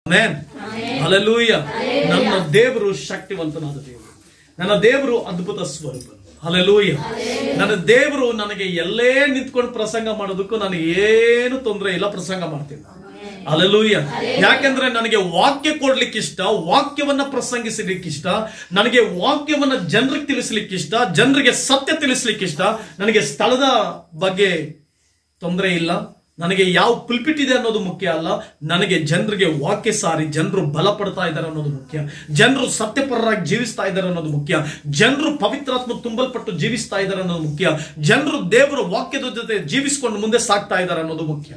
Amen. Hallelujah ನನ್ನ ದೇವರು ಶಕ್ತಿವಂತನಾದ ದೇವರು ನನ್ನ ದೇವರು ಅದ್ಭುತ ಸ್ವರೂಪ ಹಲಲೂಯ ನನ್ನ ದೇವರು ನನಗೆ ಎಲ್ಲೇ ನಿಂತ್ಕೊಂಡು ಪ್ರಸಂಗ ಮಾಡೋದಕ್ಕೂ ನನಗೆ ಏನು ತೊಂದರೆ ಇಲ್ಲ ಪ್ರಸಂಗ ಮಾಡ್ತೀನಿ ಅಲಲೂಯ ಯಾಕೆಂದ್ರೆ ನನಗೆ ವಾಕ್ಯ ಕೊಡ್ಲಿಕ್ಕೆ ಇಷ್ಟ ವಾಕ್ಯವನ್ನ ಪ್ರಸಂಗಿಸಲಿಕ್ಕೆ ಇಷ್ಟ ನನಗೆ ವಾಕ್ಯವನ್ನ ಜನರಿಗೆ ತಿಳಿಸ್ಲಿಕ್ಕೆ ಇಷ್ಟ ಜನರಿಗೆ ಸತ್ಯ ತಿಳಿಸ್ಲಿಕ್ಕೆ ಇಷ್ಟ ನನಗೆ ಸ್ಥಳದ ಬಗ್ಗೆ ತೊಂದರೆ ಇಲ್ಲ ನನಗೆ ಯಾವ ಪುಲ್ಪಿಟ್ ಇದೆ ಅನ್ನೋದು ಮುಖ್ಯ ಅಲ್ಲ ನನಗೆ ಜನರಿಗೆ ವಾಕ್ಯ ಸಾರಿ ಜನರು ಬಲ ಪಡ್ತಾ ಇದ್ದಾರೆ ಅನ್ನೋದು ಮುಖ್ಯ ಜನರು ಸತ್ಯಪರರಾಗಿ ಜೀವಿಸ್ತಾ ಇದ್ದಾರೆ ಅನ್ನೋದು ಮುಖ್ಯ ಜನರು ಪವಿತ್ರಾತ್ಮ ತುಂಬಲ್ಪಟ್ಟು ಜೀವಿಸ್ತಾ ಇದ್ದಾರೆ ಅನ್ನೋದು ಮುಖ್ಯ ಜನರು ದೇವರ ವಾಕ್ಯದ ಜೊತೆ ಜೀವಿಸ್ಕೊಂಡು ಮುಂದೆ ಸಾಗ್ತಾ ಇದ್ದಾರೆ ಅನ್ನೋದು ಮುಖ್ಯ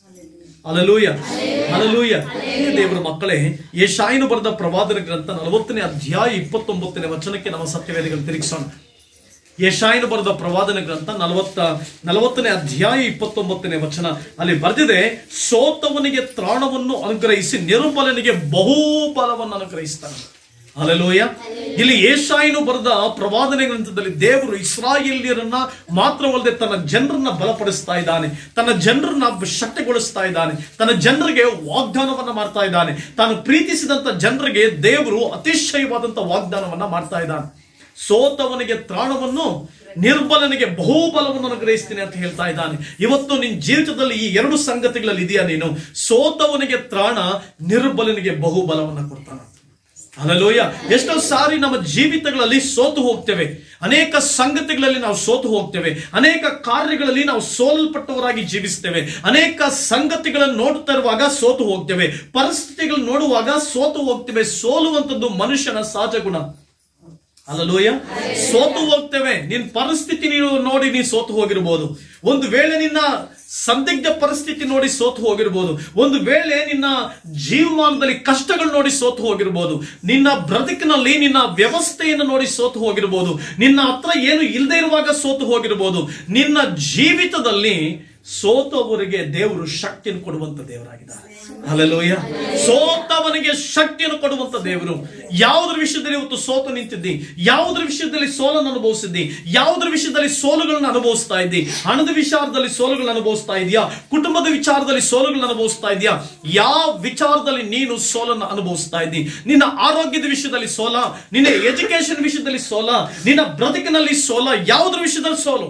ಅಲಲೂಯ ಅಲಲೂಯ ದೇವರ ಮಕ್ಕಳೇ ಯಶಾಯನು ಬರೆದ ಪ್ರವಾದನ ಗ್ರಂಥ ನಲವತ್ತನೇ ಅಧ್ಯಾಯ ಇಪ್ಪತ್ತೊಂಬತ್ತನೇ ವಚನಕ್ಕೆ ನಮ್ಮ ಸತ್ಯವೇದಿಗಳು ತಿರುಗಿಸೋಣ ಯಶಾಯನು ಬರೆದ ಪ್ರವಾದನ ಗ್ರಂಥ ನಲವತ್ತ ನಲವತ್ತನೇ ಅಧ್ಯಾಯ ಇಪ್ಪತ್ತೊಂಬತ್ತನೇ ವಚನ ಅಲ್ಲಿ ಬರೆದಿದೆ ಸೋತವನಿಗೆ ತ್ರಾಣವನ್ನು ಅನುಗ್ರಹಿಸಿ ನಿರ್ಬಲನಿಗೆ ಬಹುಬಲವನ್ನು ಅನುಗ್ರಹಿಸ್ತಾನೆ ಅಲಲೋಯ ಇಲ್ಲಿ ಏಷಾಯನು ಬರೆದ ಪ್ರವಾದನೆ ಗ್ರಂಥದಲ್ಲಿ ದೇವರು ಇಸ್ರಾಯೇಲಿಯರನ್ನ ಮಾತ್ರವಲ್ಲದೆ ತನ್ನ ಜನರನ್ನ ಬಲಪಡಿಸ್ತಾ ಇದ್ದಾನೆ ತನ್ನ ಜನರನ್ನ ಶಕ್ತಿಗೊಳಿಸ್ತಾ ಇದ್ದಾನೆ ತನ್ನ ಜನರಿಗೆ ವಾಗ್ದಾನವನ್ನ ಮಾಡ್ತಾ ಇದ್ದಾನೆ ತಾನು ಪ್ರೀತಿಸಿದಂತ ಜನರಿಗೆ ದೇವರು ಅತಿಶಯವಾದಂತ ವಾಗ್ದಾನವನ್ನ ಮಾಡ್ತಾ ಇದ್ದಾನೆ ಸೋತವನಿಗೆ ತ್ರಾಣವನ್ನು ನಿರ್ಬಲನಿಗೆ ಬಹುಬಲವನ್ನು ಅನುಗ್ರಹಿಸ್ತೀನಿ ಅಂತ ಹೇಳ್ತಾ ಇದ್ದಾನೆ ಇವತ್ತು ನಿನ್ನ ಜೀವಿತದಲ್ಲಿ ಈ ಎರಡು ಸಂಗತಿಗಳಲ್ಲಿ ಇದೆಯಾ ನೀನು ಸೋತವನಿಗೆ ತ್ರಾಣ ನಿರ್ಬಲನಿಗೆ ಬಹುಬಲವನ್ನು ಕೊಡ್ತಾನೆ ಅಲಲೋಯ ಎಷ್ಟೋ ಸಾರಿ ನಮ್ಮ ಜೀವಿತಗಳಲ್ಲಿ ಸೋತು ಹೋಗ್ತೇವೆ ಅನೇಕ ಸಂಗತಿಗಳಲ್ಲಿ ನಾವು ಸೋತು ಹೋಗ್ತೇವೆ ಅನೇಕ ಕಾರ್ಯಗಳಲ್ಲಿ ನಾವು ಸೋಲ್ಪಟ್ಟವರಾಗಿ ಜೀವಿಸ್ತೇವೆ ಅನೇಕ ಸಂಗತಿಗಳನ್ನು ನೋಡ್ತಾ ಇರುವಾಗ ಸೋತು ಹೋಗ್ತೇವೆ ಪರಿಸ್ಥಿತಿಗಳನ್ನು ನೋಡುವಾಗ ಸೋತು ಹೋಗ್ತೇವೆ ಸೋಲುವಂಥದ್ದು ಮನುಷ್ಯನ ಸಹಜ ಗುಣ ಅಲ್ಲಲೂಯ ಸೋತು ಹೋಗ್ತೇವೆ ನಿನ್ ಪರಿಸ್ಥಿತಿ ನೀನು ನೋಡಿ ನೀ ಸೋತು ಹೋಗಿರ್ಬೋದು ಒಂದು ವೇಳೆ ನಿನ್ನ ಸಂದಿಗ್ಧ ಪರಿಸ್ಥಿತಿ ನೋಡಿ ಸೋತು ಹೋಗಿರ್ಬೋದು ಒಂದು ವೇಳೆ ನಿನ್ನ ಜೀವಮಾನದಲ್ಲಿ ಕಷ್ಟಗಳು ನೋಡಿ ಸೋತು ಹೋಗಿರ್ಬೋದು ನಿನ್ನ ಬ್ರತಿಕಿನಲ್ಲಿ ನಿನ್ನ ವ್ಯವಸ್ಥೆಯನ್ನು ನೋಡಿ ಸೋತು ಹೋಗಿರ್ಬೋದು ನಿನ್ನ ಹತ್ರ ಏನು ಇಲ್ಲದೆ ಇರುವಾಗ ಸೋತು ಹೋಗಿರ್ಬೋದು ನಿನ್ನ ಜೀವಿತದಲ್ಲಿ ಸೋತವರಿಗೆ ದೇವರು ಶಕ್ತಿಯನ್ನು ಕೊಡುವಂತ ದೇವರಾಗಿದ್ದಾರೆ ಅಲ್ಲಲೋಯ ಸೋತವನಿಗೆ ಶಕ್ತಿಯನ್ನು ಕೊಡುವಂತ ದೇವರು ಯಾವುದ್ರ ವಿಷಯದಲ್ಲಿ ಇವತ್ತು ಸೋತು ನಿಂತಿದ್ದಿ ಯಾವುದ್ರ ವಿಷಯದಲ್ಲಿ ಸೋಲನ್ನು ಅನುಭವಿಸಿದ್ದಿ ಯಾವುದ್ರ ವಿಷಯದಲ್ಲಿ ಸೋಲುಗಳನ್ನು ಅನುಭವಿಸ್ತಾ ಇದ್ದಿ ಹಣದ ವಿಚಾರದಲ್ಲಿ ಸೋಲುಗಳನ್ನು ಅನುಭವಿಸ್ತಾ ಇದೆಯಾ ಕುಟುಂಬದ ವಿಚಾರದಲ್ಲಿ ಸೋಲುಗಳನ್ನು ಅನುಭವಿಸ್ತಾ ಇದೆಯಾ ಯಾವ ವಿಚಾರದಲ್ಲಿ ನೀನು ಸೋಲನ್ನು ಅನುಭವಿಸ್ತಾ ಇದ್ದಿ ನಿನ್ನ ಆರೋಗ್ಯದ ವಿಷಯದಲ್ಲಿ ಸೋಲ ನಿನ್ನ ಎಜುಕೇಶನ್ ವಿಷಯದಲ್ಲಿ ಸೋಲ ನಿನ್ನ ಬ್ರತಿಕಿನಲ್ಲಿ ಸೋಲ ಯಾವುದ್ರ ವಿಷಯದಲ್ಲಿ ಸೋಲು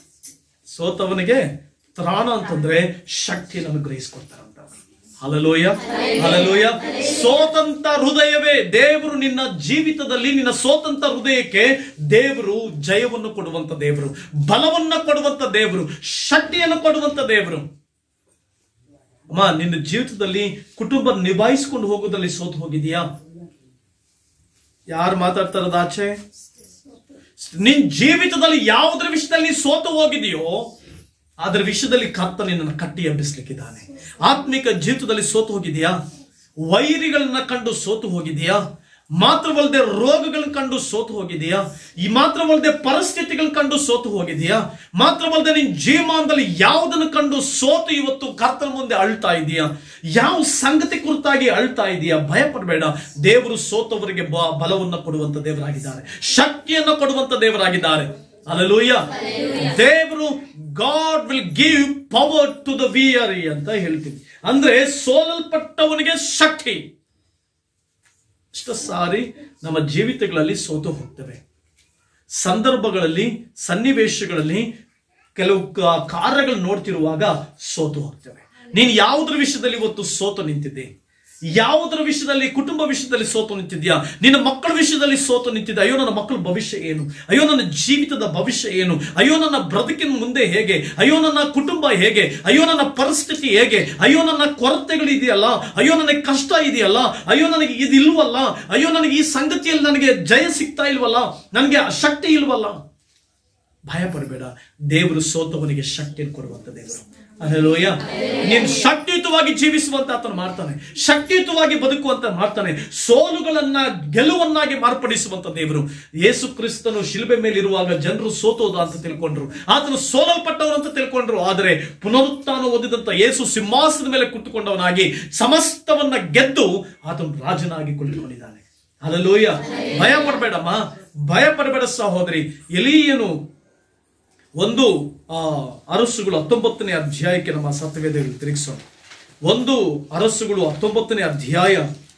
ಸೋತವನಿಗೆ ತ್ರಾಣ ಅಂತಂದ್ರೆ ಶಕ್ತಿಯನ್ನು ಅನುಗ್ರಹಿಸ್ಕೊಡ್ತಾರಂತ ಹಲಲೋಯ ಹಲಲೋಯ ಸೋತಂತ ಹೃದಯವೇ ದೇವರು ನಿನ್ನ ಜೀವಿತದಲ್ಲಿ ನಿನ್ನ ಸೋತಂತ ಹೃದಯಕ್ಕೆ ದೇವರು ಜಯವನ್ನು ಕೊಡುವಂತ ದೇವರು ಬಲವನ್ನ ಕೊಡುವಂತ ದೇವರು ಶಕ್ತಿಯನ್ನು ಕೊಡುವಂತ ದೇವರು ಅಮ್ಮ ನಿನ್ನ ಜೀವಿತದಲ್ಲಿ ಕುಟುಂಬ ನಿಭಾಯಿಸಿಕೊಂಡು ಹೋಗೋದಲ್ಲಿ ಸೋತು ಹೋಗಿದೆಯಾ ಯಾರು ಮಾತಾಡ್ತಾರದ ಆಚೆ ನಿನ್ ಜೀವಿತದಲ್ಲಿ ಯಾವುದ್ರ ವಿಷಯದಲ್ಲಿ ನೀ ಸೋತು ಹೋಗಿದೆಯೋ ಅದರ ವಿಷಯದಲ್ಲಿ ಕರ್ತ ನಿನ್ನನ್ನು ಕಟ್ಟಿ ಎಬ್ಬಿಸ್ಲಿಕ್ಕಿದ್ದಾನೆ ಆತ್ಮಿಕ ಜೀವಿತದಲ್ಲಿ ಸೋತು ಹೋಗಿದೆಯಾ ವೈರಿಗಳನ್ನ ಕಂಡು ಸೋತು ಹೋಗಿದೆಯಾ ಮಾತ್ರವಲ್ಲದೆ ರೋಗಗಳನ್ನ ಕಂಡು ಸೋತು ಹೋಗಿದೆಯಾ ಈ ಮಾತ್ರವಲ್ಲದೆ ಪರಿಸ್ಥಿತಿಗಳನ್ನ ಕಂಡು ಸೋತು ಹೋಗಿದೆಯಾ ಮಾತ್ರವಲ್ಲದೆ ನಿನ್ ಜೀವಮಾನದಲ್ಲಿ ಯಾವುದನ್ನು ಕಂಡು ಸೋತು ಇವತ್ತು ಕರ್ತನ ಮುಂದೆ ಅಳ್ತಾ ಇದೆಯಾ ಯಾವ ಸಂಗತಿ ಕುರಿತಾಗಿ ಅಳ್ತಾ ಇದೆಯಾ ಭಯ ಪಡಬೇಡ ದೇವರು ಸೋತವರಿಗೆ ಬ- ಬಲವನ್ನು ಕೊಡುವಂತ ದೇವರಾಗಿದ್ದಾರೆ ಶಕ್ತಿಯನ್ನು ಕೊಡುವಂತ ದೇವರಾಗಿದ್ದಾರೆ ಅಲಲೂಯ ದೇವರು God will give power to the weary ಅಂತ ಹೇಳ್ತೀನಿ ಅಂದ್ರೆ ಸೋಲಲ್ಪಟ್ಟವನಿಗೆ ಶಕ್ತಿ ಇಷ್ಟು ಸಾರಿ ನಮ್ಮ ಜೀವಿತಗಳಲ್ಲಿ ಸೋತು ಹೋಗ್ತೇವೆ ಸಂದರ್ಭಗಳಲ್ಲಿ ಸನ್ನಿವೇಶಗಳಲ್ಲಿ ಕೆಲವು ಕ- ಕಾರ್ಯಗಳು ನೋಡ್ತಿರುವಾಗ ಸೋತು ಹೋಗ್ತೇವೆ ನೀನು ಯಾವುದ್ರ ವಿಷಯದಲ್ಲಿ ಇವತ್ತು ಸೋತು ನಿಂತಿದ್ದೆ ಯಾವುದರ ವಿಷಯದಲ್ಲಿ ಕುಟುಂಬ ವಿಷಯದಲ್ಲಿ ಸೋತು ನಿಂತಿದ್ಯಾ ನಿನ್ನ ಮಕ್ಕಳ ವಿಷಯದಲ್ಲಿ ಸೋತು ನಿಂತಿದ್ದೆ ಅಯ್ಯೋ ನನ್ನ ಮಕ್ಕಳ ಭವಿಷ್ಯ ಏನು ಅಯ್ಯೋ ನನ್ನ ಜೀವಿತದ ಭವಿಷ್ಯ ಏನು ಅಯ್ಯೋ ನನ್ನ ಬ್ರದುಕಿನ ಮುಂದೆ ಹೇಗೆ ಅಯ್ಯೋ ನನ್ನ ಕುಟುಂಬ ಹೇಗೆ ಅಯ್ಯೋ ನನ್ನ ಪರಿಸ್ಥಿತಿ ಹೇಗೆ ಅಯ್ಯೋ ನನ್ನ ಕೊರತೆಗಳು ಇದೆಯಲ್ಲ ಅಯ್ಯೋ ನನಗೆ ಕಷ್ಟ ಇದೆಯಲ್ಲ ಅಯ್ಯೋ ನನಗೆ ಇದಿಲ್ವಲ್ಲ ಅಯ್ಯೋ ನನಗೆ ಈ ಸಂಗತಿಯಲ್ಲಿ ನನಗೆ ಜಯ ಸಿಗ್ತಾ ಇಲ್ವಲ್ಲ ನನಗೆ ಆ ಶಕ್ತಿ ಇಲ್ವಲ್ಲ ಭಯ ಪಡಬೇಡ ದೇವರು ಸೋತವನಿಗೆ ಶಕ್ತಿಯನ್ನು ಕೊಡುವಂತ ದೇವರು ಅಲ್ಲೋಯ ನೀನು ಶಕ್ತಿಯುತವಾಗಿ ಜೀವಿಸುವಂತ ಆತನು ಮಾಡ್ತಾನೆ ಶಕ್ತಿಯುತವಾಗಿ ಬದುಕುವಂತ ಮಾಡ್ತಾನೆ ಸೋಲುಗಳನ್ನ ಗೆಲುವನ್ನಾಗಿ ಮಾರ್ಪಡಿಸುವಂತ ದೇವರು ಯೇಸು ಕ್ರಿಸ್ತನು ಶಿಲ್ಬೆ ಮೇಲೆ ಇರುವಾಗ ಜನರು ಸೋತೋದ ಅಂತ ತಿಳ್ಕೊಂಡ್ರು ಆತನು ಸೋಲಲ್ಪಟ್ಟವರು ಅಂತ ತಿಳ್ಕೊಂಡ್ರು ಆದರೆ ಪುನರುತ್ಥಾನ ಓದಿದಂತ ಯೇಸು ಸಿಂಹಾಸನದ ಮೇಲೆ ಕುಳಿತುಕೊಂಡವನಾಗಿ ಸಮಸ್ತವನ್ನ ಗೆದ್ದು ಆತನು ರಾಜನಾಗಿ ಕುಳಿತುಕೊಂಡಿದ್ದಾನೆ ಅಲ್ಲೋಯ ಭಯ ಪಡಬೇಡಮ್ಮ ಭಯ ಪಡಬೇಡ ಸಹೋದರಿ ಎಲಿಯನು ಒಂದು ಆ ಅರಸುಗಳು ಹತ್ತೊಂಬತ್ತನೇ ಅಧ್ಯಾಯಕ್ಕೆ ನಮ್ಮ ಸತ್ಯವೇದಗಳು ತಿರುಗಿಸೋಣ ಒಂದು ಅರಸುಗಳು ಹತ್ತೊಂಬತ್ತನೇ ಅಧ್ಯಾಯ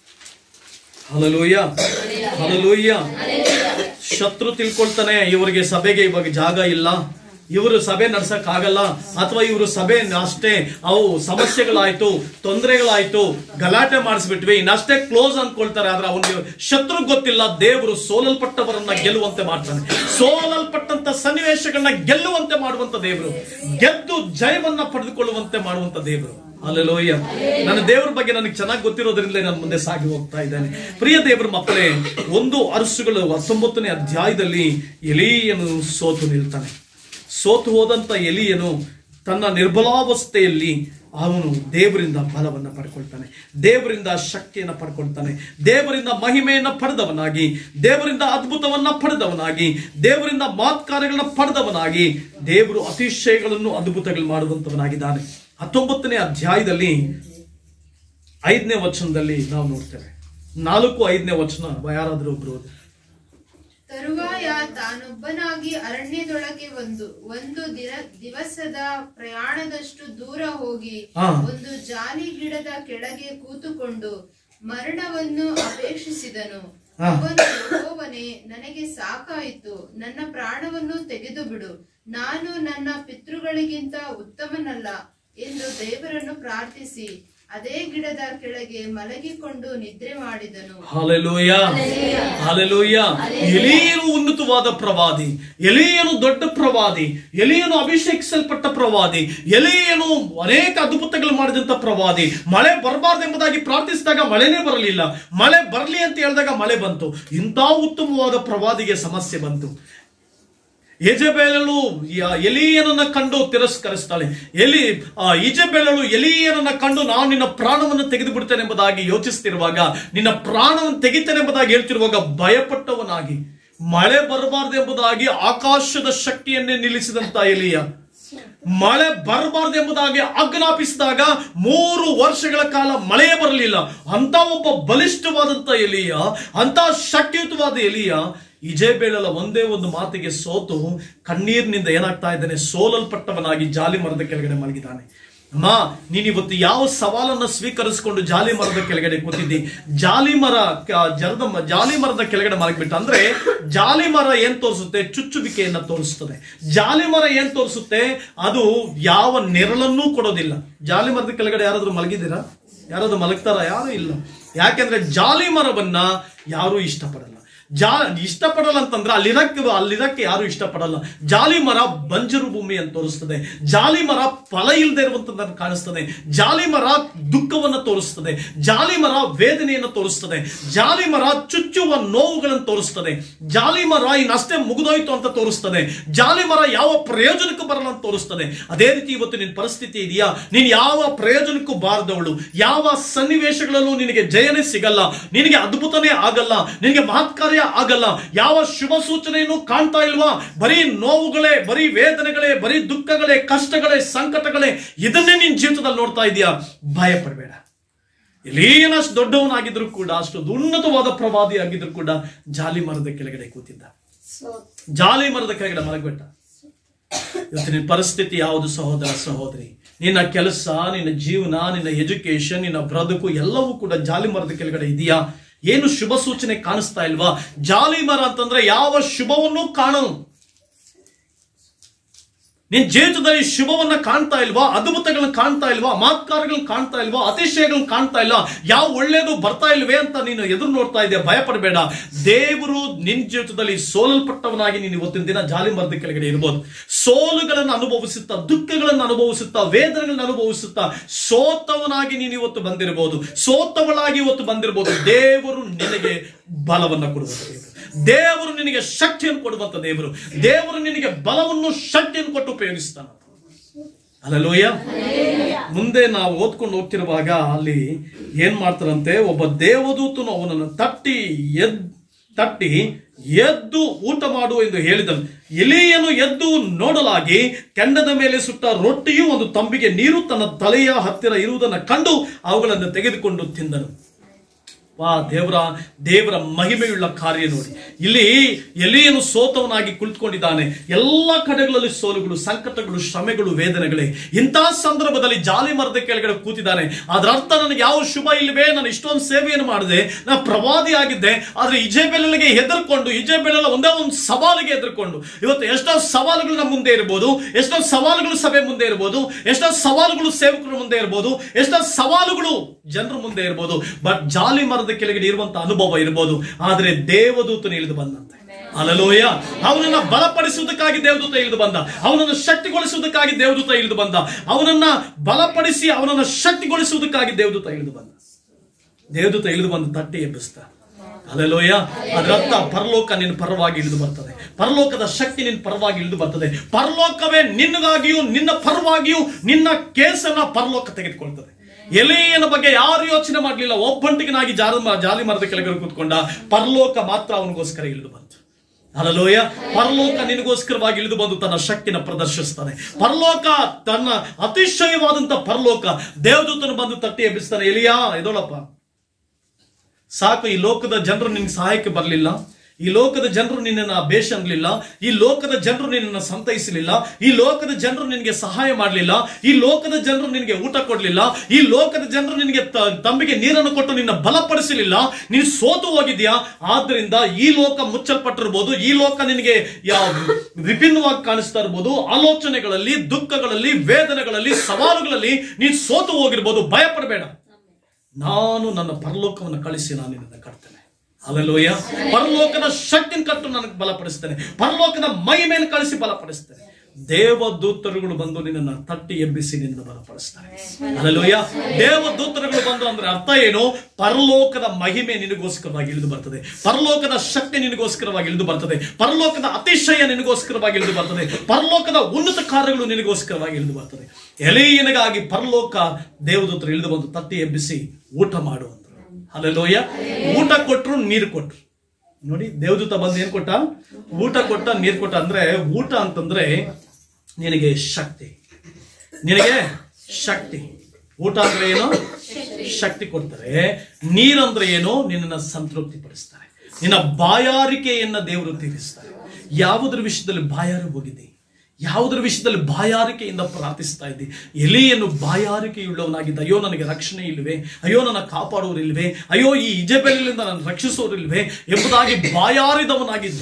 ಹಲಲೂಯ ಹಲಲೂಯ ಶತ್ರು ತಿಳ್ಕೊಳ್ತಾನೆ ಇವರಿಗೆ ಸಭೆಗೆ ಇವಾಗ ಜಾಗ ಇಲ್ಲ ಇವರು ಸಭೆ ನಡ್ಸಕ್ ಆಗಲ್ಲ ಅಥವಾ ಇವರು ಸಭೆ ಅಷ್ಟೇ ಅವು ಸಮಸ್ಯೆಗಳಾಯ್ತು ತೊಂದರೆಗಳಾಯ್ತು ಗಲಾಟೆ ಮಾಡಿಸ್ಬಿಟ್ವಿ ಇನ್ನಷ್ಟೇ ಕ್ಲೋಸ್ ಅನ್ಕೊಳ್ತಾರೆ ಆದ್ರೆ ಅವನಿಗೆ ಶತ್ರು ಗೊತ್ತಿಲ್ಲ ದೇವರು ಸೋಲಲ್ಪಟ್ಟವರನ್ನ ಗೆಲ್ಲುವಂತೆ ಮಾಡ್ತಾನೆ ಸೋಲಲ್ಪಟ್ಟಂತ ಸನ್ನಿವೇಶಗಳನ್ನ ಗೆಲ್ಲುವಂತೆ ಮಾಡುವಂತ ದೇವರು ಗೆದ್ದು ಜಯವನ್ನ ಪಡೆದುಕೊಳ್ಳುವಂತೆ ಮಾಡುವಂತ ದೇವರು ಅಲ್ಲೆಲೋಯ್ಯ ನನ್ನ ದೇವರ ಬಗ್ಗೆ ನನಗೆ ಚೆನ್ನಾಗಿ ಗೊತ್ತಿರೋದ್ರಿಂದಲೇ ನಾನು ಮುಂದೆ ಸಾಗಿ ಹೋಗ್ತಾ ಇದ್ದೇನೆ ಪ್ರಿಯ ದೇವರ ಮಕ್ಕಳೇ ಒಂದು ಅರಸುಗಳು ಹತ್ತೊಂಬತ್ತನೇ ಅಧ್ಯಾಯದಲ್ಲಿ ಎಲಿಯನು ಸೋತು ನಿಲ್ತಾನೆ ಸೋತು ಹೋದಂತ ಎಲಿಯನು ತನ್ನ ನಿರ್ಬಲಾವಸ್ಥೆಯಲ್ಲಿ ಅವನು ದೇವರಿಂದ ಬಲವನ್ನ ಪಡ್ಕೊಳ್ತಾನೆ ದೇವರಿಂದ ಶಕ್ತಿಯನ್ನ ಪಡ್ಕೊಳ್ತಾನೆ ದೇವರಿಂದ ಮಹಿಮೆಯನ್ನ ಪಡೆದವನಾಗಿ ದೇವರಿಂದ ಅದ್ಭುತವನ್ನ ಪಡೆದವನಾಗಿ ದೇವರಿಂದ ಮಾತ್ಕಾರ್ಯಗಳನ್ನ ಪಡೆದವನಾಗಿ ದೇವರು ಅತಿಶಯಗಳನ್ನು ಅದ್ಭುತಗಳು ಮಾಡುವಂತವನಾಗಿದ್ದಾನೆ ಹತ್ತೊಂಬತ್ತನೇ ಅಧ್ಯಾಯದಲ್ಲಿ ಐದನೇ ವಚನದಲ್ಲಿ ನಾವು ನೋಡ್ತೇವೆ ನಾಲ್ಕು ಐದನೇ ವಚನ ಯಾರಾದ್ರೂ ಒಬ್ರು ಓದಿ. ತರುವಾಯ ತಾನೊಬ್ಬನಾಗಿ ಅರಣ್ಯದೊಳಗೆ ಒಂದು ಒಂದು ದಿನ ದಿವಸದ ಪ್ರಯಾಣದಷ್ಟು ದೂರ ಹೋಗಿ ಹಾ. ಒಂದು ಜಾಲಿ ಗಿಡದ ಕೆಳಗೆ ಕೂತುಕೊಂಡು ಮರಣವನ್ನು ಅಪೇಕ್ಷಿಸಿದನು ಹಾ. ಅವನು ಯೆಹೋವನೇ ನನಗೆ ಸಾಕಾಯಿತು ನನ್ನ ಪ್ರಾಣವನ್ನು ತೆಗೆದು ಬಿಡು ನಾನು ನನ್ನ ಪಿತೃಗಳಿಗಿಂತ ಉತ್ತಮನಲ್ಲ ಎಂದು ದೇವರನ್ನು ಪ್ರಾರ್ಥಿಸಿ ಅದೇ ಗಿಡದ ಕೆಳಗೆ ಮಲಗಿಕೊಂಡು ನಿದ್ರೆ ಮಾಡಿದನು ಹಾಲೆಲೂಯ ಹಾಲೆಲೂಯ ಎಲಿಯನು ಉನ್ನತವಾದ ಪ್ರವಾದಿ ಎಲಿಯನು ದೊಡ್ಡ ಪ್ರವಾದಿ ಎಲಿಯನು ಅಭಿಷೇಕಿಸಲ್ಪಟ್ಟ ಪ್ರವಾದಿ ಎಲಿಯನು ಅನೇಕ ಅದ್ಭುತಗಳು ಮಾಡಿದಂತ ಪ್ರವಾದಿ ಮಳೆ ಬರಬಾರ್ದೆಂಬುದಾಗಿ ಪ್ರಾರ್ಥಿಸಿದಾಗ ಮಳೆನೇ ಬರಲಿಲ್ಲ ಮಳೆ ಬರಲಿ ಅಂತ ಹೇಳಿದಾಗ ಮಳೆ ಬಂತು ಇಂಥ ಉತ್ತಮವಾದ ಪ್ರವಾದಿಗೆ ಸಮಸ್ಯೆ ಬಂತು ಯಜಬೇಲಳು ಯ- ಎಲೀಯನನ್ನ ಕಂಡು ತಿರಸ್ಕರಿಸ್ತಾಳೆ ಎಲಿ ಆ, ಈಜಬೇಲಳು ಎಲೀಯನನ್ನ ಕಂಡು ನಾನು ನಿನ್ನ ಪ್ರಾಣವನ್ನು ತೆಗೆದು ಬಿಡ್ತೇನೆ ಎಂಬುದಾಗಿ ಯೋಚಿಸ್ತಿರುವಾಗ ನಿನ್ನ ಪ್ರಾಣವನ್ನು ತೆಗಿತೇನೆ ಎಂಬುದಾಗಿ ಹೇಳ್ತಿರುವಾಗ ಭಯಪಟ್ಟವನಾಗಿ ಮಳೆ ಬರಬಾರ್ದು ಎಂಬುದಾಗಿ ಆಕಾಶದ ಶಕ್ತಿಯನ್ನೇ ನಿಲ್ಲಿಸಿದಂತ ಎಲಿಯ ಮಳೆ ಬರಬಾರ್ದು ಎಂಬುದಾಗಿ ಆಜ್ಞಾಪಿಸಿದಾಗ ಮೂರು ವರ್ಷಗಳ ಕಾಲ ಮಳೆಯೇ ಬರಲಿಲ್ಲ ಅಂತ ಒಬ್ಬ ಬಲಿಷ್ಠವಾದಂತ ಎಲಿಯ ಅಂತ ಶಕ್ತಿಯುತವಾದ ಎಲಿಯ ಇಜೇಬೇಳಲ ಒಂದೇ ಒಂದು ಮಾತಿಗೆ ಸೋತು ಕಣ್ಣೀರಿನಿಂದ ಏನಾಗ್ತಾ ಇದ್ದಾನೆ ಸೋಲಲ್ಪಟ್ಟವನಾಗಿ ಜಾಲಿ ಮರದ ಕೆಳಗಡೆ ಮಲಗಿದ್ದಾನೆ ಅಮ್ಮ ನೀನ್ ಇವತ್ತು ಯಾವ ಸವಾಲನ್ನ ಸ್ವೀಕರಿಸಿಕೊಂಡು ಜಾಲಿ ಮರದ ಕೆಳಗಡೆ ಕೂತಿದ್ದಿ ಜಾಲಿ ಮರ ಕ- ಜರದ ಮ- ಜಾಲಿ ಮರದ ಕೆಳಗಡೆ ಮಲಗಿಬಿಟ್ಟ ಅಂದ್ರೆ ಜಾಲಿ ಮರ ಏನ್ ತೋರಿಸುತ್ತೆ ಚುಚ್ಚುವಿಕೆಯನ್ನ ತೋರಿಸುತ್ತದೆ ಜಾಲಿ ಮರ ಏನ್ ತೋರಿಸುತ್ತೆ ಅದು ಯಾವ ನೆರಳನ್ನೂ ಕೊಡೋದಿಲ್ಲ ಜಾಲಿ ಮರದ ಕೆಳಗಡೆ ಯಾರಾದ್ರೂ ಮಲಗಿದ್ದೀರಾ ಯಾರಾದ್ರೂ ಮಲಗ್ತಾರ ಯಾರು ಇಲ್ಲ ಯಾಕೆಂದ್ರೆ ಜಾಲಿ ಮರವನ್ನ ಯಾರು ಇಷ್ಟಪಡಲ್ಲ ಜಾ ಇಷ್ಟಪಡಲ್ಲ ಅಂತಂದ್ರೆ ಅಲ್ಲಿರಕ್ಕೆ ಅಲ್ಲಿರಕ್ಕೆ ಯಾರು ಇಷ್ಟಪಡಲ್ಲ ಜಾಲಿ ಮರ ಬಂಜರು ಭೂಮಿ ಅಂತ ತೋರಿಸ್ತದೆ ಜಾಲಿ ಮರ ಫಲ ಇಲ್ಲದೆ ಇರುವಂತದ್ದನ್ನು ಕಾಣಿಸ್ತದೆ ಜಾಲಿ ಮರ ದುಃಖವನ್ನ ತೋರಿಸ್ತದೆ ಜಾಲಿ ಮರ ವೇದನೆಯನ್ನು ತೋರಿಸ್ತದೆ ಜಾಲಿ ಮರ ಚುಚ್ಚುವ ನೋವುಗಳನ್ನು ತೋರಿಸ್ತದೆ ಜಾಲಿ ಮರ ಇನ್ನಷ್ಟೇ ಮುಗಿದೋಯ್ತು ಅಂತ ತೋರಿಸ್ತದೆ ಜಾಲಿ ಮರ ಯಾವ ಪ್ರಯೋಜನಕ್ಕೂ ಬರಲ್ಲ ಅಂತ ತೋರಿಸ್ತದೆ ಅದೇ ರೀತಿ ಇವತ್ತು ನಿನ್ನ ಪರಿಸ್ಥಿತಿ ಇದೆಯಾ ನೀನ್ ಯಾವ ಪ್ರಯೋಜನಕ್ಕೂ ಬಾರದವಳು ಯಾವ ಸನ್ನಿವೇಶಗಳಲ್ಲೂ ನಿನಗೆ ಜಯನೇ ಸಿಗಲ್ಲ ನಿನಗೆ ಅದ್ಭುತನೇ ಆಗಲ್ಲ ನಿನಗೆ ಮಹತ್ಕಾರ್ಯ ಆಗಲ್ಲ ಯಾವ ಶುಭ ಸೂಚನೆಯನ್ನು ಕಾಣ್ತಾ ಇಲ್ವಾ ಬರೀ ನೋವುಗಳೇ ಬರೀ ವೇದನೆಗಳೇ ಬರೀ ದುಃಖಗಳೇ ಕಷ್ಟಗಳೇ ಸಂಕಟಗಳೇ ಇದನ್ನೇ ನಿನ್ ಜೀವಿತದಲ್ಲಿ ನೋಡ್ತಾ ಇದೀಯಾ ಭಯ ಪಡಬೇಡ ಎಲ್ಲಿಯನಷ್ಟು ದೊಡ್ಡವನಾಗಿದ್ರು ಕೂಡ ಅಷ್ಟು ಉನ್ನತವಾದ ಪ್ರವಾದಿ ಆಗಿದ್ರು ಕೂಡ ಜಾಲಿ ಮರದ ಕೆಳಗಡೆ ಕೂತಿದ್ದ ಜಾಲಿ ಮರದ ಕೆಳಗಡೆ ಮಲಗ್ಬಿಟ್ಟ ಇವತ್ತು ನಿನ್ನ ಪರಿಸ್ಥಿತಿ ಯಾವುದು ಸಹೋದರ ಸಹೋದರಿ ನಿನ್ನ ಕೆಲಸ ನಿನ್ನ ಜೀವನ ನಿನ್ನ ಎಜುಕೇಶನ್ ನಿನ್ನ ಬ್ರದುಕು ಎಲ್ಲವೂ ಕೂಡ ಜಾಲಿ ಮರದ ಕೆಳಗಡೆ ಇದೆಯಾ ಏನು ಶುಭ ಸೂಚನೆ ಕಾಣಿಸ್ತಾ ಇಲ್ವಾ ಜಾಲಿ ಮರ ಅಂತಂದ್ರೆ ಯಾವ ಶುಭವನ್ನು ಕಾಣಲು ನಿನ್ ಜೀವಿತದಲ್ಲಿ ಶುಭವನ್ನ ಕಾಣ್ತಾ ಇಲ್ವಾ ಅದ್ಭುತಗಳನ್ನ ಕಾಣ್ತಾ ಇಲ್ವಾ ಮಾತ್ಕಾರಗಳನ್ನ ಕಾಣ್ತಾ ಇಲ್ವಾ ಅತಿಶಯಗಳನ್ನ ಕಾಣ್ತಾ ಇಲ್ಲ ಯಾವ ಒಳ್ಳೇದು ಬರ್ತಾ ಇಲ್ವೇ ಅಂತ ನೀನು ಎದುರು ನೋಡ್ತಾ ಇದೆಯಾ ಭಯ ಪಡಬೇಡ ದೇವರು ನಿನ್ ಜೀವಿತದಲ್ಲಿ ಸೋಲಲ್ಪಟ್ಟವನಾಗಿ ನೀನು ಇವತ್ತಿನ ದಿನ ಜಾಲಿ ಮರದ ಕೆಳಗಡೆ ಇರ್ಬೋದು ಸೋಲುಗಳನ್ನು ಅನುಭವಿಸುತ್ತಾ ದುಃಖಗಳನ್ನು ಅನುಭವಿಸುತ್ತಾ ವೇದನೆಗಳನ್ನು ಅನುಭವಿಸುತ್ತಾ ಸೋತವನಾಗಿ ನೀನು ಇವತ್ತು ಬಂದಿರಬಹುದು ಸೋತವಳಾಗಿ ಇವತ್ತು ಬಂದಿರಬಹುದು ದೇವರು ನಿನಗೆ ಬಲವನ್ನ ಕೊಡುವಂತ ದೇವರು ದೇವರು ನಿನಗೆ ಶಕ್ತಿಯನ್ನು ಕೊಡುವಂತ ದೇವರು ದೇವರು ನಿನಗೆ ಬಲವನ್ನು ಶಕ್ತಿಯನ್ನು ಕೊಟ್ಟು ಉಪಯೋಗಿಸ್ತಾನ ಅಲ್ಲಲೋಯ ಮುಂದೆ ನಾವು ಓದ್ಕೊಂಡು ಹೋಗ್ತಿರುವಾಗ ಅಲ್ಲಿ ಏನ್ ಮಾಡ್ತಾರಂತೆ ಒಬ್ಬ ದೇವದೂತನು ಅವನನ್ನು ತಟ್ಟಿ ಎದ್ ತಟ್ಟಿ ಎದ್ದು ಊಟ ಮಾಡು ಎಂದು ಹೇಳಿದನು ಎಲಿಯನು ಎದ್ದು ನೋಡಲಾಗಿ ಕೆಂಡದ ಮೇಲೆ ಸುಟ್ಟ ರೊಟ್ಟಿಯು ಒಂದು ತಂಬಿಗೆ ನೀರು ತನ್ನ ತಲೆಯ ಹತ್ತಿರ ಇರುವುದನ್ನು ಕಂಡು ಅವುಗಳನ್ನು ತೆಗೆದುಕೊಂಡು ತಿಂದನು ವಾ ದೇವರ ದೇವರ ಮಹಿಮೆಯುಳ್ಳ ಕಾರ್ಯ ನೋಡಿ ಇಲ್ಲಿ ಎಲಿಯನು ಸೋತವನಾಗಿ ಕುಳಿತುಕೊಂಡಿದ್ದಾನೆ ಎಲ್ಲ ಕಡೆಗಳಲ್ಲಿ ಸೋಲುಗಳು ಸಂಕಟಗಳು ಶ್ರಮೆಗಳು ವೇದನೆಗಳೇ ಇಂತಹ ಸಂದರ್ಭದಲ್ಲಿ ಜಾಲಿ ಮರದ ಕೆಳಗಡೆ ಕೂತಿದ್ದಾನೆ ಅದರ ಅರ್ಥ ನನಗೆ ಯಾವ ಶುಭ ಇಲ್ವೇ ನಾನು ಇಷ್ಟೊಂದು ಸೇವೆಯನ್ನು ಮಾಡಿದೆ ನಾನು ಪ್ರವಾದಿ ಆಗಿದ್ದೆ ಆದ್ರೆ ಇಜೇಬೆಲ್ಗೆ ಹೆದರ್ಕೊಂಡು ಇಜೇಬೆಲ್ಲ ಒಂದೇ ಒಂದು ಸವಾಲಿಗೆ ಹೆದರ್ಕೊಂಡು ಇವತ್ತು ಎಷ್ಟೋ ಸವಾಲುಗಳು ನಮ್ಮ ಮುಂದೆ ಇರ್ಬೋದು ಎಷ್ಟೋ ಸವಾಲುಗಳು ಸಭೆ ಮುಂದೆ ಇರ್ಬೋದು ಎಷ್ಟೋ ಸವಾಲುಗಳು ಸೇವಕರ ಮುಂದೆ ಇರ್ಬೋದು ಎಷ್ಟೋ ಸವಾಲುಗಳು ಜನರ ಮುಂದೆ ಇರ್ಬೋದು ಬಟ್ ಜಾಲಿ ಮರದ ಕೆಳಗಡೆ ಇರುವಂತ ಅನುಭವ ಇರ್ಬೋದು ಆದ್ರೆ ದೇವದೂತನು ಇಳಿದು ಬಂದಂತೆ ಅಲಲೋಯ ಅವನನ್ನ ಬಲಪಡಿಸುವುದಕ್ಕಾಗಿ ದೇವದೂತ ಇಳಿದು ಬಂದ ಅವನನ್ನು ಶಕ್ತಿಗೊಳಿಸುವುದಕ್ಕಾಗಿ ದೇವದೂತ ಇಳಿದು ಬಂದ ಅವನನ್ನ ಬಲಪಡಿಸಿ ಅವನನ್ನ ಶಕ್ತಿಗೊಳಿಸುವುದಕ್ಕಾಗಿ ದೇವದೂತ ಇಳಿದು ಬಂದ ದೇವದೂತ ಇಳಿದು ಬಂದು ತಟ್ಟಿ ಎಬ್ಬಿಸ್ತಾ ಅಲೆಲೋಯ ಅದರರ್ಥ ಪರಲೋಕ ನಿನ್ನ ಪರವಾಗಿ ಇಳಿದು ಬರ್ತದೆ ಪರಲೋಕದ ಶಕ್ತಿ ನಿನ್ನ ಪರವಾಗಿ ಇಳಿದು ಬರ್ತದೆ ಪರಲೋಕವೇ ನಿನ್ನಗಾಗಿಯೂ ನಿನ್ನ ಪರವಾಗಿಯೂ ನಿನ್ನ ಕೇಸನ್ನ ಪರಲೋಕ ತೆಗೆದುಕೊಳ್ತದೆ ಎಲೆಯನ ಬಗ್ಗೆ ಯಾರು ಯೋಚನೆ ಮಾಡಲಿಲ್ಲ ಒಬ್ಬಂಟಿಗನಾಗಿ ಜಾಲ ಜಾಲಿ ಮರದ ಕೆಳಗಡೆ ಕೂತ್ಕೊಂಡ ಪರಲೋಕ ಮಾತ್ರ ಅವನಿಗೋಸ್ಕರ ಇಳಿದು ಬಂತು ಅಲಲೋಯ ಪರಲೋಕ ನಿನಗೋಸ್ಕರವಾಗಿ ಇಳಿದು ಬಂದು ತನ್ನ ಶಕ್ತಿನ ಪ್ರದರ್ಶಿಸ್ತಾನೆ ಪರಲೋಕ ತನ್ನ ಅತಿಶಯವಾದಂತ ಪರಲೋಕ ದೇವದೂತನು ಬಂದು ತಟ್ಟಿ ಎಬ್ಬಿಸ್ತಾನೆ ಎಲಿಯಾ ಎದೋಳಪ್ಪ ಸಾಕು ಈ ಲೋಕದ ಜನರು ನಿನ್ಗೆ ಸಹಾಯಕ್ಕೆ ಬರಲಿಲ್ಲ ಈ ಲೋಕದ ಜನರು ನಿನ್ನನ್ನು ಬೇಷ ಅನ್ಲಿಲ್ಲ ಈ ಲೋಕದ ಜನರು ನಿನ್ನನ್ನು ಸಂತೈಸಲಿಲ್ಲ ಈ ಲೋಕದ ಜನರು ನಿನಗೆ ಸಹಾಯ ಮಾಡಲಿಲ್ಲ ಈ ಲೋಕದ ಜನರು ನಿನಗೆ ಊಟ ಕೊಡಲಿಲ್ಲ ಈ ಲೋಕದ ಜನರು ನಿನಗೆ ತ- ತಂಬಿಗೆ ನೀರನ್ನು ಕೊಟ್ಟು ನಿನ್ನ ಬಲಪಡಿಸಲಿಲ್ಲ ನೀನು ಸೋತು ಹೋಗಿದ್ಯಾ ಆದ್ರಿಂದ ಈ ಲೋಕ ಮುಚ್ಚಲ್ಪಟ್ಟಿರ್ಬೋದು ಈ ಲೋಕ ನಿನಗೆ ಯಾವ ವಿಭಿನ್ನವಾಗಿ ಕಾಣಿಸ್ತಾ ಇರ್ಬೋದು ಆಲೋಚನೆಗಳಲ್ಲಿ ದುಃಖಗಳಲ್ಲಿ ವೇದನೆಗಳಲ್ಲಿ ಸವಾಲುಗಳಲ್ಲಿ ನೀನು ಸೋತು ಹೋಗಿರ್ಬೋದು ಭಯ ಪಡಬೇಡ ನಾನು ನನ್ನ ಪರಲೋಕವನ್ನು ಕಳಿಸಿ ನಾನು ನಿನ್ನನ್ನು ಕಟ್ತೇನೆ ಅಲ್ಲೋಯ ಪರಲೋಕದ ಶಕ್ತಿನ ಕಟ್ಟು ನನಗೆ ಬಲಪಡಿಸ್ತೇನೆ ಪರಲೋಕದ ಮಹಿಮೆಯನ್ನು ಕಳಿಸಿ ಬಲಪಡಿಸ್ತೇನೆ ದೇವದೂತರುಗಳು ಬಂದು ನಿನ್ನನ್ನು ತಟ್ಟಿ ಎಬ್ಬಿಸಿ ನಿನ್ನ ಬಲಪಡಿಸ್ತಾರೆ ಅಲ್ಲೋಯ ದೇವದೂತರುಗಳು ಬಂದು ಅಂದ್ರೆ ಅರ್ಥ ಏನು ಪರಲೋಕದ ಮಹಿಮೆ ನಿನಗೋಸ್ಕರವಾಗಿ ಇಳಿದು ಬರ್ತದೆ ಪರಲೋಕದ ಶಕ್ತಿ ನಿನಗೋಸ್ಕರವಾಗಿ ಇಳಿದು ಬರ್ತದೆ ಪರಲೋಕದ ಅತಿಶಯ ನಿನಗೋಸ್ಕರವಾಗಿ ಇಳಿದು ಬರ್ತದೆ ಪರಲೋಕದ ಉನ್ನತ ಕಾರ್ಯಗಳು ನಿನಗೋಸ್ಕರವಾಗಿ ಇಳಿದು ಬರ್ತದೆ ಎಲೆಯನಿಗಾಗಿ ಪರಲೋಕ ದೇವದೂತರು ಇಳಿದು ಬಂದು ತಟ್ಟಿ ಎಬ್ಬಿಸಿ ಊಟ ಮಾಡುವಂತ ಅಲ್ಲೋಯ ಊಟ ಕೊಟ್ರು ನೀರು ಕೊಟ್ರು ನೋಡಿ ದೇವದೂತ ಬಂದು ಏನ್ ಕೊಟ್ಟ ಊಟ ಕೊಟ್ಟ ನೀರು ಕೊಟ್ಟ ಅಂದ್ರೆ ಊಟ ಅಂತಂದ್ರೆ ನಿನಗೆ ಶಕ್ತಿ ನಿನಗೆ ಶಕ್ತಿ ಊಟ ಅಂದ್ರೆ ಏನು ಶಕ್ತಿ ಕೊಡ್ತಾರೆ ನೀರಂದ್ರೆ ಏನು ನಿನ್ನನ್ನ ಸಂತೃಪ್ತಿ ಪಡಿಸ್ತಾರೆ ನಿನ್ನ ಬಾಯಾರಿಕೆಯನ್ನ ದೇವರು ತೀರಿಸ್ತಾರೆ ಯಾವುದರ ವಿಷಯದಲ್ಲಿ ಬಾಯಾರಿ ಹೋಗಿದೆ ಯಾವುದರ ವಿಷಯದಲ್ಲಿ ಬಾಯಾರಿಕೆಯಿಂದ ಪ್ರಾರ್ಥಿಸ್ತಾ ಇದ್ದಿ ಎಲೆಯನ್ನು ಬಾಯಾರಿಕೆಯುಳ್ಳವನಾಗಿದ್ದ ಅಯ್ಯೋ ನನಗೆ ರಕ್ಷಣೆ ಇಲ್ವೇ ಅಯ್ಯೋ ನನ್ನ ಕಾಪಾಡೋರಿಲ್ವೇ ಅಯ್ಯೋ ಈ ಇಜಬೆಲಿಂದ ನನ್ನ ರಕ್ಷಿಸೋರಿಲ್ವೇ ಎಂಬುದಾಗಿ ಬಾಯಾರಿದವನಾಗಿದ್ದ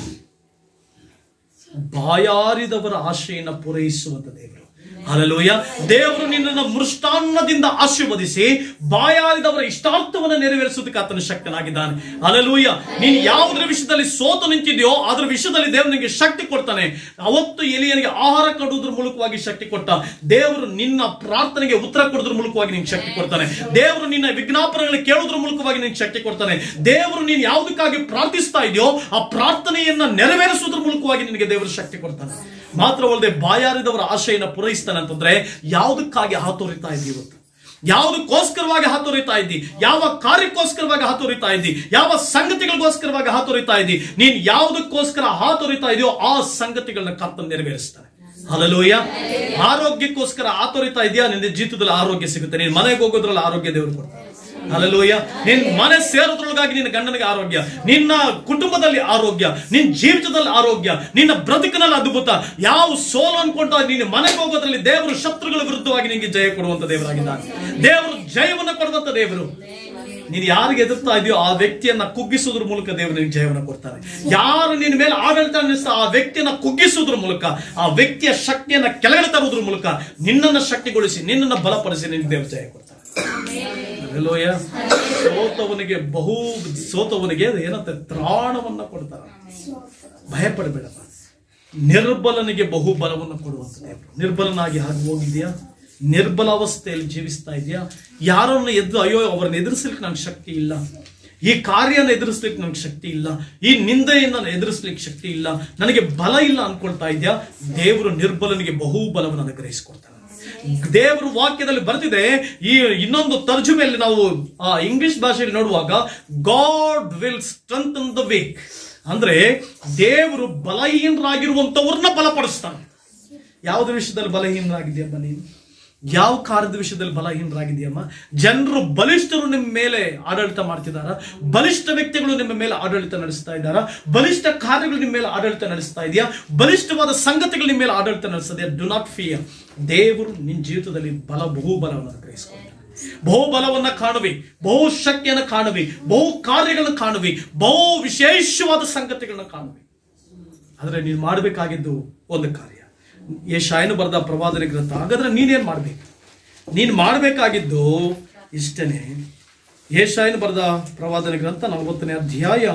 ಬಾಯಾರಿದವರ ಆಶೆಯನ್ನು ಪೂರೈಸುವಂತ ದೇವರು ಅಲಲೋಯ ದೇವರು ನಿನ್ನನ್ನು ಮೃಷ್ಟಾನ್ನದಿಂದ ಆಶೀರ್ವದಿಸಿ ಬಾಯಾರಿದವರ ಇಷ್ಟಾರ್ಥವನ್ನು ನೆರವೇರಿಸುವುದಕ್ಕೆ ಆತನ ಶಕ್ತನಾಗಿದ್ದಾನೆ ಅಲಲೂಯ ನೀನು ಯಾವುದರ ವಿಷಯದಲ್ಲಿ ಸೋತು ನಿಂತಿದೆಯೋ ಅದರ ವಿಷಯದಲ್ಲಿ ದೇವರು ನಿನಗೆ ಶಕ್ತಿ ಕೊಡ್ತಾನೆ ಅವತ್ತು ಎಲಿಯನಿಗೆ ಆಹಾರ ಕೊಡುವುದ್ರ ಮೂಲಕವಾಗಿ ಶಕ್ತಿ ಕೊಟ್ಟ ದೇವರು ನಿನ್ನ ಪ್ರಾರ್ಥನೆಗೆ ಉತ್ತರ ಕೊಡೋದ್ರ ಮೂಲಕವಾಗಿ ನಿನ್ಗೆ ಶಕ್ತಿ ಕೊಡ್ತಾನೆ ದೇವರು ನಿನ್ನ ವಿಜ್ಞಾಪನೆಗಳು ಕೇಳೋದ್ರ ಮೂಲಕವಾಗಿ ನಿನ್ಗೆ ಶಕ್ತಿ ಕೊಡ್ತಾನೆ ದೇವರು ನೀನು ಯಾವುದಕ್ಕಾಗಿ ಪ್ರಾರ್ಥಿಸ್ತಾ ಇದೆಯೋ ಆ ಪ್ರಾರ್ಥನೆಯನ್ನ ನೆರವೇರಿಸುವುದ್ರ ಮೂಲಕವಾಗಿ ನಿನಗೆ ದೇವರು ಶಕ್ತಿ ಕೊಡ್ತಾನೆ ಮಾತ್ರವಲ್ಲದೆ ಬಾಯಾರಿದವರ ಆಶೆಯನ್ನು ಪೂರೈಸ್ತಾನೆ ಅಂತಂದ್ರೆ ಯಾವುದಕ್ಕಾಗಿ ಹಾತೊರಿತಾ ಇದ್ದೀವಿ ಇವತ್ತು ಯಾವುದಕ್ಕೋಸ್ಕರವಾಗಿ ಹಾತೊರಿತಾ ಇದ್ದಿ ಯಾವ ಕಾರ್ಯಕ್ಕೋಸ್ಕರವಾಗಿ ಹಾತೊರಿತಾ ಇದ್ದಿ ಯಾವ ಸಂಗತಿಗಳಿಗೋಸ್ಕರವಾಗಿ ಹಾತೊರಿತಾ ಇದ್ದಿ ನೀನ್ ಯಾವುದಕ್ಕೋಸ್ಕರ ಹಾತೊರಿತಾ ಇದೆಯೋ ಆ ಸಂಗತಿಗಳನ್ನ ಕರ್ತನ ನೆರವೇರಿಸ್ತಾನೆ ಹಲಲೋಯ ಆರೋಗ್ಯಕ್ಕೋಸ್ಕರ ಆತೊರಿತಾ ಇದೆಯಾ ನಿನ್ನ ಜೀವಿತದಲ್ಲಿ ಆರೋಗ್ಯ ಸಿಗುತ್ತೆ ನೀನ್ ಮನೆಗೆ ಹೋಗೋದ್ರಲ್ಲಿ ಆರೋಗ್ಯ ದೇವರು ಕೊಡ್ತಾನೆ ಅಲ್ಲಲೋಯ ನಿನ್ ಮನೆ ಸೇರೋದ್ರೊಳಗಾಗಿ ನಿನ್ನ ಗಂಡನಿಗೆ ಆರೋಗ್ಯ ನಿನ್ನ ಕುಟುಂಬದಲ್ಲಿ ಆರೋಗ್ಯ ನಿನ್ನ ಜೀವಿತದಲ್ಲಿ ಆರೋಗ್ಯ ನಿನ್ನ ಬ್ರದುಕಿನಲ್ಲಿ ಅದ್ಭುತ ಯಾವ ಸೋಲು ಅನ್ಕೊಂಡ ನೀನು ಮನೆಗೆ ಹೋಗೋದ್ರಲ್ಲಿ ದೇವರು ಶತ್ರುಗಳ ವಿರುದ್ಧವಾಗಿ ನಿನಗೆ ಜಯ ಕೊಡುವಂತ ದೇವರಾಗಿದ್ದಾನೆ ದೇವರು ಜಯವನ್ನು ಕೊಡುವಂತ ದೇವರು ನೀನು ಯಾರಿಗೆ ಎದುರ್ತಾ ಇದೆಯೋ ಆ ವ್ಯಕ್ತಿಯನ್ನ ಕುಗ್ಗಿಸುವುದ್ರ ಮೂಲಕ ದೇವರು ನಿನಗೆ ಜಯವನ್ನು ಕೊಡ್ತಾರೆ ಯಾರು ನಿನ್ನ ಮೇಲೆ ಆಡಳಿತ ನಡೆಸ್ತಾ ಆ ವ್ಯಕ್ತಿಯನ್ನ ಕುಗ್ಗಿಸುವುದ್ರ ಮೂಲಕ ಆ ವ್ಯಕ್ತಿಯ ಶಕ್ತಿಯನ್ನ ಕೆಳಗಡೆ ತರುವುದ್ರ ಮೂಲಕ ನಿನ್ನನ್ನ ಶಕ್ತಿಗೊಳಿಸಿ ನಿನ್ನನ್ನ ಬಲಪಡಿಸಿ ನಿನಗೆ ದೇವರು ಜಯ ಕೊಡ್ತಾರೆ ಹಲೋಯ ಸೋತವನಿಗೆ ಬಹು ಸೋತವನಿಗೆ ಏನಂತ ತ್ರಾಣವನ್ನ ಕೊಡ್ತಾರ ಭಯಪಡಬೇಡಪ್ಪ ನಿರ್ಬಲನಿಗೆ ಬಹು ಬಲವನ್ನು ಕೊಡುವಂತ ದೇವರು ನಿರ್ಬಲನಾಗಿ ಹಾಗೆ ಹೋಗಿದ್ಯಾ ನಿರ್ಬಲ ಅವಸ್ಥೆಯಲ್ಲಿ ಜೀವಿಸ್ತಾ ಇದೆಯಾ ಯಾರನ್ನು ಎದ್ದು ಅಯ್ಯೋ ಅವರನ್ನು ಎದುರಿಸ್ಲಿಕ್ಕೆ ನನಗೆ ಶಕ್ತಿ ಇಲ್ಲ ಈ ಕಾರ್ಯನ ಎದುರಿಸ್ಲಿಕ್ಕೆ ನನಗೆ ಶಕ್ತಿ ಇಲ್ಲ ಈ ನಿಂದೆಯನ್ನು ಎದುರಿಸ್ಲಿಕ್ಕೆ ಶಕ್ತಿ ಇಲ್ಲ ನನಗೆ ಬಲ ಇಲ್ಲ ಅನ್ಕೊಳ್ತಾ ಇದೆಯಾ ದೇವರು ನಿರ್ಬಲನಿಗೆ ಬಹು ಬಲವನ್ನು ಅನುಗ್ರಹಿಸಿಕೊಡ್ತಾನೆ ದೇವರು ವಾಕ್ಯದಲ್ಲಿ ಬರ್ತಿದೆ ಈ ಇನ್ನೊಂದು ತರ್ಜುಮೆಯಲ್ಲಿ ನಾವು ಆ ಇಂಗ್ಲಿಷ್ ಭಾಷೆಯಲ್ಲಿ ನೋಡುವಾಗ God will strength the weak ಅಂದ್ರೆ ದೇವರು ಬಲಹೀನರಾಗಿರುವಂತವ್ರನ್ನ ಬಲಪಡಿಸ್ತಾನೆ ಯಾವುದ್ರ ವಿಷಯದಲ್ಲಿ ಬಲಹೀನರಾಗಿದೆಯಪ್ಪ ನೀನು ಯಾವ ಕಾರ್ಯದ ವಿಷಯದಲ್ಲಿ ಬಲಹೀನರಾಗಿದೆಯಮ್ಮ ಜನರು ಬಲಿಷ್ಠರು ನಿಮ್ಮ ಮೇಲೆ ಆಡಳಿತ ಮಾಡ್ತಿದಾರ ಬಲಿಷ್ಠ ವ್ಯಕ್ತಿಗಳು ನಿಮ್ಮ ಮೇಲೆ ಆಡಳಿತ ನಡೆಸ್ತಾ ಇದ್ದಾರಾ ಬಲಿಷ್ಠ ಕಾರ್ಯಗಳು ನಿಮ್ಮ ಮೇಲೆ ಆಡಳಿತ ನಡೆಸ್ತಾ ಇದೆಯಾ ಬಲಿಷ್ಠವಾದ ಸಂಗತಿಗಳು ನಿಮ್ಮ ಮೇಲೆ ಆಡಳಿತ ನಡೆಸ್ತದೆ ಡು ನಾಟ್ ಫಿಯರ್ ದೇವರು ನಿನ್ನ ಜೀವಿತದಲ್ಲಿ ಬಲ ಬಹುಬಲವನ್ನು ಅನುಗ್ರಹಿಸಿಕೊಳ್ತಾನೆ ಬಹುಬಲವನ್ನ ಕಾಣುವಿ ಬಹು ಶಕ್ತಿಯನ್ನು ಕಾಣುವಿ ಬಹು ಕಾರ್ಯಗಳನ್ನು ಕಾಣುವಿ ಬಹು ವಿಶೇಷವಾದ ಸಂಗತಿಗಳನ್ನ ಕಾಣುವಿ ಆದ್ರೆ ನೀನು ಮಾಡಬೇಕಾಗಿದ್ದು ಒಂದು ಕಾರ್ಯ ಯಶಾಯನು ಬರೆದ ಪ್ರವಾದನೆ ಗ್ರಂಥ ಹಾಗಾದ್ರೆ ನೀನೇನ್ ಮಾಡ್ಬೇಕು ನೀನು ಮಾಡಬೇಕಾಗಿದ್ದು ಇಷ್ಟನೇ ಯಶಾಯನು ಬರೆದ ಪ್ರವಾದನೆ ಗ್ರಂಥ ನಲವತ್ತನೇ ಅಧ್ಯಾಯ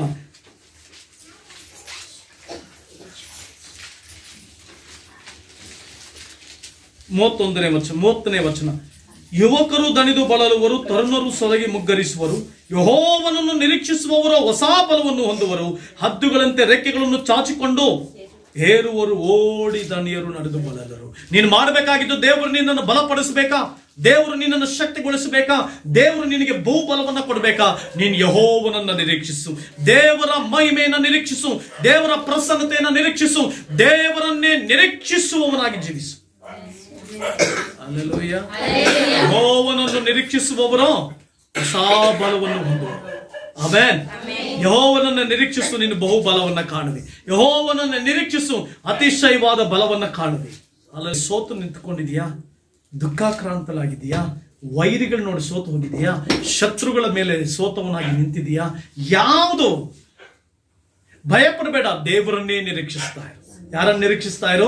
ಮೂವತ್ತೊಂದನೇ ವಚನ ಮೂವತ್ತನೇ ವಚನ ಯುವಕರು ದಣಿದು ಬಳಲುವರು ತರುಣರು ಸೊಲಗಿ ಮುಗ್ಗರಿಸುವರು ಯಹೋವನನ್ನು ನಿರೀಕ್ಷಿಸುವವರು ಹೊಸ ಬಲವನ್ನು ಹೊಂದುವರು ಹದ್ದುಗಳಂತೆ ರೆಕ್ಕೆಗಳನ್ನು ಚಾಚಿಕೊಂಡು ಏರುವರು ಓಡಿ ದಣಿಯರು ನಡೆದು ಬಳಲರು ನೀನು ಮಾಡಬೇಕಾಗಿದ್ದು ದೇವರು ನಿನ್ನನ್ನು ಬಲಪಡಿಸಬೇಕಾ ದೇವರು ನಿನ್ನನ್ನು ಶಕ್ತಿಗೊಳಿಸಬೇಕಾ ದೇವರು ನಿನಗೆ ಬಹುಬಲವನ್ನ ಕೊಡಬೇಕಾ ನೀನು ಯಹೋವನನ್ನ ನಿರೀಕ್ಷಿಸು ದೇವರ ಮಹಿಮೆಯನ್ನ ನಿರೀಕ್ಷಿಸು ದೇವರ ಪ್ರಸನ್ನತೆಯನ್ನ ನಿರೀಕ್ಷಿಸು ದೇವರನ್ನೇ ನಿರೀಕ್ಷಿಸುವವನಾಗಿ ಜೀವಿಸು ಅಲ್ಲೆಲೂಯ್ಯ ಯಹೋವನನ್ನು ನಿರೀಕ್ಷಿಸುವವರು ಹೊಸ ಬಲವನ್ನು ಹೊಂದುವರು ಆಮೇನ್ ಯಹೋವನನ್ನು ನಿರೀಕ್ಷಿಸು ನೀನು ಬಹು ಬಲವನ್ನ ಕಾಣುವಿ ಯಹೋವನನ್ನು ನಿರೀಕ್ಷಿಸು ಅತಿಶಯವಾದ ಬಲವನ್ನ ಕಾಣುವಿ ಅಲ್ಲ ಸೋತು ನಿಂತ್ಕೊಂಡಿದ್ಯಾ ದುಃಖಾಕ್ರಾಂತಲಾಗಿದೆಯಾ ವೈರಿಗಳು ನೋಡಿ ಸೋತು ಹೋಗಿದೆಯಾ ಶತ್ರುಗಳ ಮೇಲೆ ಸೋತವನಾಗಿ ನಿಂತಿದೆಯಾ ಯಾವುದು ಭಯಪಡಬೇಡ ದೇವರನ್ನೇ ನಿರೀಕ್ಷಿಸ್ತಾ ಇರು ಯಾರನ್ನು ನಿರೀಕ್ಷಿಸ್ತಾ ಇರು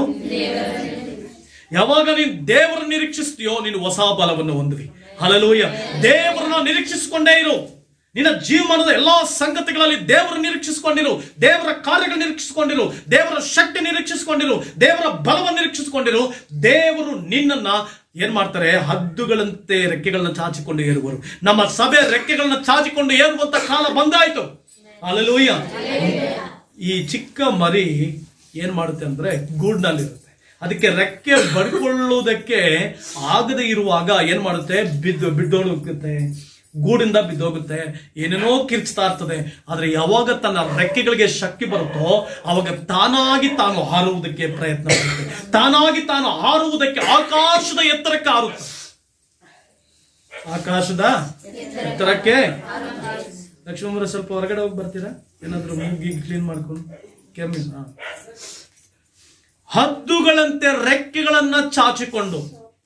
ಯಾವಾಗ ನೀನು ದೇವರನ್ನು ನಿರೀಕ್ಷಿಸ್ತೀಯೋ ನೀನು ಹೊಸ ಬಲವನ್ನು ಹೊಂದುವಿ ಹಲಲೂಯ ದೇವರನ್ನ ನಿರೀಕ್ಷಿಸಿಕೊಂಡೇ ಇರು ನಿನ್ನ ಜೀವನದ ಎಲ್ಲಾ ಸಂಗತಿಗಳಲ್ಲಿ ದೇವರ ನಿರೀಕ್ಷಿಸಿಕೊಂಡಿರು ದೇವರ ಕಾರ್ಯಗಳು ನಿರೀಕ್ಷಿಸಿಕೊಂಡಿರು ದೇವರ ಶಕ್ತಿ ನಿರೀಕ್ಷಿಸಿಕೊಂಡಿರು ದೇವರ ಬಲವನ್ನು ನಿರೀಕ್ಷಿಸಿಕೊಂಡಿರು ದೇವರು ನಿನ್ನನ್ನ ಏನ್ ಮಾಡ್ತಾರೆ ಹದ್ದುಗಳಂತೆ ರೆಕ್ಕೆಗಳನ್ನ ಚಾಚಿಕೊಂಡು ಏರುವರು ನಮ್ಮ ಸಭೆ ರೆಕ್ಕೆಗಳನ್ನ ಚಾಚಿಕೊಂಡು ಏರುವಂತ ಕಾಲ ಬಂದಾಯ್ತು ಅಲ್ಲೂಯ್ಯ ಈ ಚಿಕ್ಕ ಮರಿ ಏನ್ ಮಾಡುತ್ತೆ ಅಂದ್ರೆ ಗೂಡ್ನಲ್ಲಿರುತ್ತೆ ಅದಕ್ಕೆ ರೆಕ್ಕೆ ಬಡ್ಕೊಳ್ಳುವುದಕ್ಕೆ ಆಗದೆ ಇರುವಾಗ ಏನ್ ಮಾಡುತ್ತೆ ಬಿದ್ದು ಬಿದ್ದೋಗುತ್ತೆ ಗೂಡಿಂದ ಬಿದ್ದೋಗುತ್ತೆ ಏನೇನೋ ಕಿರ್ಚ್ತಾ ಇರ್ತದೆ ಆದ್ರೆ ಯಾವಾಗ ತನ್ನ ರೆಕ್ಕೆಗಳಿಗೆ ಶಕ್ತಿ ಬರುತ್ತೋ ಅವಾಗ ತಾನಾಗಿ ತಾನು ಹಾರುವುದಕ್ಕೆ ಪ್ರಯತ್ನ ಮಾಡುತ್ತೆ ತಾನಾಗಿ ತಾನು ಹಾರುವುದಕ್ಕೆ ಆಕಾಶದ ಎತ್ತರಕ್ಕೆ ಹಾರುತ್ತೆ ಆಕಾಶದ ಎತ್ತರಕ್ಕೆ ಲಕ್ಷ್ಮೀಮರ ಸ್ವಲ್ಪ ಹೊರಗಡೆ ಹೋಗಿ ಬರ್ತೀರಾ ಏನಾದ್ರು ಮೂಗಿ ಕ್ಲೀನ್ ಮಾಡ್ಕೊಂಡು ಕೆಮ್ಮಿ ಹಾ ಹದ್ದುಗಳಂತೆ ರೆಕ್ಕೆಗಳನ್ನ ಚಾಚಿಕೊಂಡು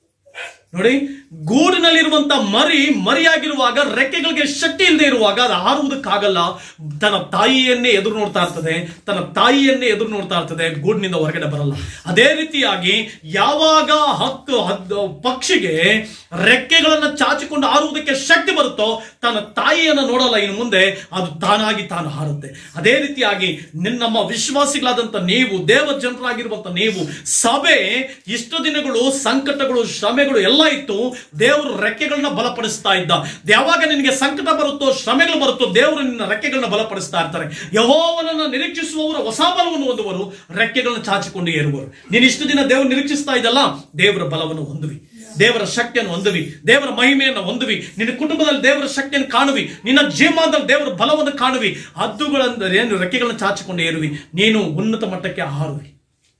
ನೋಡಿ ಗೂಡಿನಲ್ಲಿರುವಂತ ಮರಿ ಮರಿಯಾಗಿರುವಾಗ ರೆಕ್ಕೆಗಳಿಗೆ ಶಕ್ತಿ ಇಲ್ಲದೆ ಇರುವಾಗ ಅದು ಹಾರುವುದಕ್ಕಾಗಲ್ಲ ತನ್ನ ತಾಯಿಯನ್ನೇ ಎದುರು ನೋಡ್ತಾ ಇರ್ತದೆ ತನ್ನ ತಾಯಿಯನ್ನೇ ಎದುರು ನೋಡ್ತಾ ಇರ್ತದೆ ಗೂಡಿನಿಂದ ಹೊರಗಡೆ ಬರಲ್ಲ ಅದೇ ರೀತಿಯಾಗಿ ಯಾವಾಗ ಹತ್ತು ಹದ್ದು ಪಕ್ಷಿಗೆ ರೆಕ್ಕೆಗಳನ್ನ ಚಾಚಿಕೊಂಡು ಹಾರುವುದಕ್ಕೆ ಶಕ್ತಿ ಬರುತ್ತೋ ತನ್ನ ತಾಯಿಯನ್ನು ನೋಡಲ್ಲ ಇನ್ನು ಮುಂದೆ ಅದು ತಾನಾಗಿ ತಾನು ಹಾರುತ್ತೆ ಅದೇ ರೀತಿಯಾಗಿ ನಿನ್ನ ನಮ್ಮ ವಿಶ್ವಾಸಿಗಳಾದಂತ ನೀವು ದೇವ ಜನರಾಗಿರುವಂತ ನೀವು ಸಭೆ ಇಷ್ಟು ದಿನಗಳು ಸಂಕಟಗಳು ಶ್ರಮೆಗಳು ಎಲ್ಲ ಇತ್ತು ದೇವರು ರೆಕ್ಕೆಗಳನ್ನ ಬಲಪಡಿಸ್ತಾ ಇದ್ದ ಯಾವಾಗ ನಿನಗೆ ಸಂಕಟ ಬರುತ್ತೋ ಶ್ರಮೆಗಳು ಬರುತ್ತೋ ದೇವರು ನಿನ್ನ ರೆಕ್ಕೆಗಳನ್ನ ಬಲಪಡಿಸ್ತಾ ಇರ್ತಾರೆ ಯಹೋವನನ್ನ ನಿರೀಕ್ಷಿಸುವವರು ಹೊಸ ಬಲವನ್ನು ಹೊಂದುವರು ರೆಕ್ಕೆಗಳನ್ನ ಚಾಚಿಕೊಂಡು ಏರುವರು ನೀನು ಇಷ್ಟು ದಿನ ದೇವರು ನಿರೀಕ್ಷಿಸ್ತಾ ಇದ್ದಲ್ಲ ದೇವರ ಬಲವನ್ನು ಹೊಂದುವಿ ದೇವರ ಶಕ್ತಿಯನ್ನು ಹೊಂದುವಿ ದೇವರ ಮಹಿಮೆಯನ್ನು ಹೊಂದುವಿ ನಿನ್ನ ಕುಟುಂಬದಲ್ಲಿ ದೇವರ ಶಕ್ತಿಯನ್ನು ಕಾಣುವಿ ನಿನ್ನ ಜೀವನದಲ್ಲಿ ದೇವರ ಬಲವನ್ನು ಕಾಣುವಿ ಹದ್ದುಗಳಂದ್ರೆ ಏನು ರೆಕ್ಕೆಗಳನ್ನ ಚಾಚಿಕೊಂಡು ಏರುವಿ ನೀನು ಉನ್ನತ ಮಟ್ಟಕ್ಕೆ ಹಾರುವಿ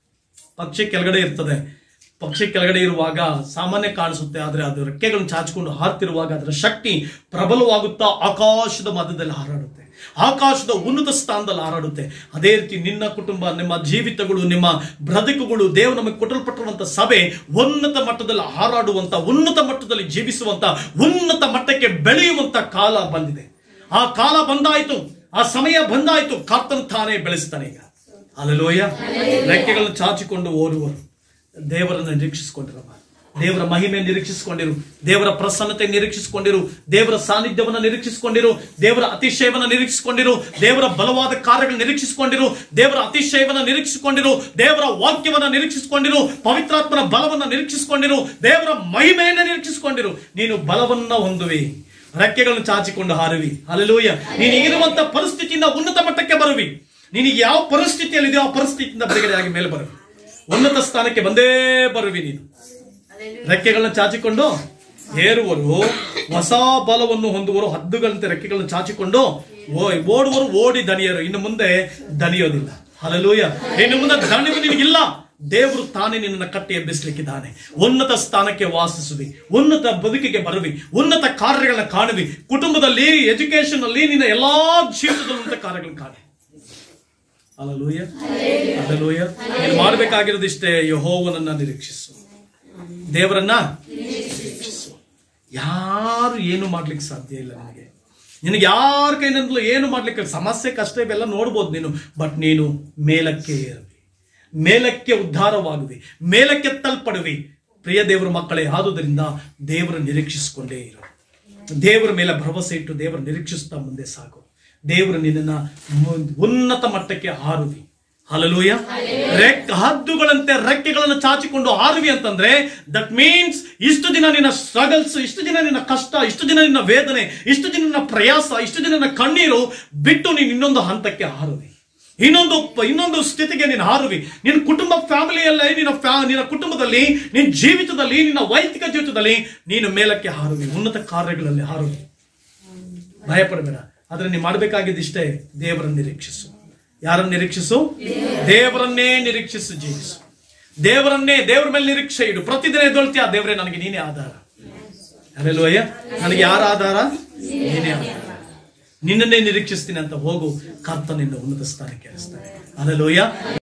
ಪಕ್ಷಿ ಕೆಳಗಡೆ ಇರ್ತದೆ ಪಕ್ಷಿ ಕೆಳಗಡೆ ಇರುವಾಗ ಸಾಮಾನ್ಯ ಕಾಣಿಸುತ್ತೆ ಆದ್ರೆ ಅದು ರೆಕ್ಕೆಗಳನ್ನು ಚಾಚಿಕೊಂಡು ಹಾರ್ತಿರುವಾಗ ಅದರ ಶಕ್ತಿ ಪ್ರಬಲವಾಗುತ್ತಾ ಆಕಾಶದ ಮಧ್ಯದಲ್ಲಿ ಹಾರಾಡುತ್ತೆ ಆಕಾಶದ ಉನ್ನತ ಸ್ಥಾನದಲ್ಲಿ ಹಾರಾಡುತ್ತೆ ಅದೇ ರೀತಿ ನಿನ್ನ ಕುಟುಂಬ ನಿಮ್ಮ ಜೀವಿತಗಳು ನಿಮ್ಮ ಬ್ರದಕುಗಳು ದೇವರು ನಮಗೆ ಕೊಟ್ಟಲ್ಪಟ್ಟಿರುವಂತ ಸಭೆ ಉನ್ನತ ಮಟ್ಟದಲ್ಲಿ ಹಾರಾಡುವಂತ ಉನ್ನತ ಮಟ್ಟದಲ್ಲಿ ಜೀವಿಸುವಂತ ಉನ್ನತ ಮಟ್ಟಕ್ಕೆ ಬೆಳೆಯುವಂತ ಕಾಲ ಬಂದಿದೆ ಆ ಕಾಲ ಬಂದಾಯ್ತು ಆ ಸಮಯ ಬಂದಾಯ್ತು ಕರ್ತನು ತಾನೇ ಬೆಳೆಸ್ತಾನೆ ಈಗ ಅಲ್ಲಲೋಯ ರೆಕ್ಕೆಗಳನ್ನು ಚಾಚಿಕೊಂಡು ಓಡುವರು ದೇವರನ್ನು ನಿರೀಕ್ಷಿಸಿಕೊಂಡಿರಮ್ಮ ದೇವರ ಮಹಿಮೆ ನಿರೀಕ್ಷಿಸಿಕೊಂಡಿರು ದೇವರ ಪ್ರಸನ್ನತೆ ನಿರೀಕ್ಷಿಸಿಕೊಂಡಿರು ದೇವರ ಸಾನ್ನಿಧ್ಯವನ್ನ ನಿರೀಕ್ಷಿಸಿಕೊಂಡಿರು ದೇವರ ಅತಿಶಯವನ್ನ ನಿರೀಕ್ಷಿಸಿಕೊಂಡಿರು ದೇವರ ಬಲವಾದ ಕಾರ್ಯಗಳು ನಿರೀಕ್ಷಿಸಿಕೊಂಡಿರು ದೇವರ ಅತಿಶಯವನ್ನ ನಿರೀಕ್ಷಿಸಿಕೊಂಡಿರು ದೇವರ ವಾಕ್ಯವನ್ನ ನಿರೀಕ್ಷಿಸಿಕೊಂಡಿರು ಪವಿತ್ರಾತ್ಮನ ಬಲವನ್ನ ನಿರೀಕ್ಷಿಸಿಕೊಂಡಿರು ದೇವರ ಮಹಿಮೆಯನ್ನ ನಿರೀಕ್ಷಿಸಿಕೊಂಡಿರು ನೀನು ಬಲವನ್ನ ಹೊಂದುವಿ ರೆಕ್ಕೆಗಳನ್ನು ಚಾಚಿಕೊಂಡು ಹಾರುವಿ ಅಲ್ಲೂಯ ನೀನು ಇರುವಂತ ಪರಿಸ್ಥಿತಿಯಿಂದ ಉನ್ನತ ಮಟ್ಟಕ್ಕೆ ಬರುವಿ ನೀನು ಯಾವ ಪರಿಸ್ಥಿತಿಯಲ್ಲಿದೆಯೋ ಆ ಪರಿಸ್ಥಿತಿಯಿಂದ ಬಿಡುಗಡೆಯಾಗಿ ಮೇಲೆ ಬರುವಿ ಉನ್ನತ ಸ್ಥಾನಕ್ಕೆ ಬಂದೇ ಬರುವಿ ನೀನು ರೆಕ್ಕೆಗಳನ್ನ ಚಾಚಿಕೊಂಡು ಏರುವರು ಹೊಸ ಬಲವನ್ನು ಹೊಂದುವರು ಹದ್ದುಗಳಂತೆ ರೆಕ್ಕೆಗಳನ್ನು ಚಾಚಿಕೊಂಡು ಓ- ಓಡುವರು ಓಡಿ ದಣಿಯರು ಇನ್ನು ಮುಂದೆ ದಣಿಯೋದಿಲ್ಲ ಹಲಲೂಯ ಇನ್ನು ಮುಂದೆ ದಣಿವು ನಿನಗಿಲ್ಲ ದೇವರು ತಾನೇ ನಿನ್ನನ್ನು ಕಟ್ಟಿ ಎಬ್ಬಿಸ್ಲಿಕ್ಕಿದ್ದಾನೆ ಉನ್ನತ ಸ್ಥಾನಕ್ಕೆ ವಾಸಿಸುವಿ ಉನ್ನತ ಬದುಕಿಗೆ ಬರುವಿ ಉನ್ನತ ಕಾರ್ಯಗಳನ್ನ ಕಾಣುವಿ ಕುಟುಂಬದಲ್ಲಿ ಎಜುಕೇಶನ್ ಅಲ್ಲಿ ನಿನ್ನ ಎಲ್ಲಾ ಜೀವಿತದಲ್ಲಿ ಉನ್ನತ ಕಾರ್ಯಗಳನ್ನ ಕಾಣಿ ಅಲ್ಲಲೂಯ ಅಲ್ಲಲೂಯ ನೀನು ಮಾಡಬೇಕಾಗಿರೋದು ಇಷ್ಟೇ ಯಹೋವನನ್ನ ನಿರೀಕ್ಷಿಸು ದೇವರನ್ನ ನಿರೀಕ್ಷಿಸು ಯಾರು ಏನು ಮಾಡ್ಲಿಕ್ಕೆ ಸಾಧ್ಯ ಇಲ್ಲ ನಿನಗೆ ನಿನಗೆ ಯಾರ ಕೈನಿಂದಲೂ ಏನು ಮಾಡ್ಲಿಕ್ಕೆ ಸಮಸ್ಯೆ ಕಷ್ಟ ಇವೆಲ್ಲ ನೋಡ್ಬೋದು ನೀನು ಬಟ್ ನೀನು ಮೇಲಕ್ಕೆ ಏರುವಿ ಮೇಲಕ್ಕೆ ಉದ್ಧಾರವಾಗುವಿ ಮೇಲಕ್ಕೆ ತಲ್ಪಡುವಿ ಪ್ರಿಯ ದೇವರ ಮಕ್ಕಳೇ ಆದುದರಿಂದ ದೇವರ ನಿರೀಕ್ಷಿಸಿಕೊಂಡೇ ಇರು ದೇವರ ಮೇಲೆ ಭರವಸೆ ಇಟ್ಟು ದೇವರ ನಿರೀಕ್ಷಿಸ್ತಾ ಮುಂದೆ ಸಾಗು ದೇವರು ನಿನ್ನನ್ನ ಮು- ಉನ್ನತ ಮಟ್ಟಕ್ಕೆ ಹಾರುವಿ ಹಲಲೂಯ ರೆಕ್ ಹದ್ದುಗಳಂತೆ ರೆಕ್ಕೆಗಳನ್ನು ಚಾಚಿಕೊಂಡು ಹಾರುವಿ ಅಂತಂದ್ರೆ ದಟ್ ಮೀನ್ಸ್ ಇಷ್ಟು ದಿನ ನಿನ್ನ ಸ್ಟ್ರಗಲ್ಸ್ ಇಷ್ಟು ದಿನ ನಿನ್ನ ಕಷ್ಟ ಇಷ್ಟು ದಿನ ನಿನ್ನ ವೇದನೆ ಇಷ್ಟು ದಿನ ನಿನ್ನ ಪ್ರಯಾಸ ಇಷ್ಟು ದಿನ ನಿನ್ನ ಕಣ್ಣೀರು ಬಿಟ್ಟು ನೀನು ಇನ್ನೊಂದು ಹಂತಕ್ಕೆ ಹಾರುವಿ ಇನ್ನೊಂದು ಪ- ಇನ್ನೊಂದು ಸ್ಥಿತಿಗೆ ನೀನು ಹಾರುವಿ ನಿನ್ನ ಕುಟುಂಬ ಫ್ಯಾಮಿಲಿಯಲ್ಲೇ ನಿನ್ನ ಫ್ಯಾ- ನಿನ್ನ ಕುಟುಂಬದಲ್ಲಿ ನಿನ್ನ ಜೀವಿತದಲ್ಲಿ ನಿನ್ನ ವೈಯಕ್ತಿಕ ಜೀವಿತದಲ್ಲಿ ನೀನು ಮೇಲಕ್ಕೆ ಹಾರುವಿ ಉನ್ನತ ಕಾರ್ಯಗಳಲ್ಲಿ ಹಾರುವಿ ಭಯಪಡಬೇಡ ಆದ್ರೆ ನೀವು ಮಾಡಬೇಕಾಗಿದ್ದು ಇಷ್ಟೇ ದೇವರನ್ನು ನಿರೀಕ್ಷಿಸು ಯಾರನ್ನು ನಿರೀಕ್ಷಿಸು ದೇವರನ್ನೇ ನಿರೀಕ್ಷಿಸು ಜೀವಿಸು ದೇವರನ್ನೇ ದೇವರ ಮೇಲೆ ನಿರೀಕ್ಷೆ ಇಡು ಪ್ರತಿದಿನ ಎದ್ದೊಳ್ತೀಯ ದೇವರೇ ನನಗೆ ನೀನೇ ಆಧಾರ ಅಲ್ಲೆಲ್ಲೋಯ್ಯ ನನಗೆ ಯಾರ ಆಧಾರ ನೀನೇ ಆಧಾರ ನಿನ್ನನ್ನೇ ನಿರೀಕ್ಷಿಸ್ತೀನಿ ಅಂತ ಹೋಗು ಕರ್ತನಿಂದ ಉನ್ನತ ಸ್ಥಾನಕ್ಕೆ ಏರಿಸ್ತಾನೆ ಅಲ್ಲೆಲ್ಲೋಯ್ಯ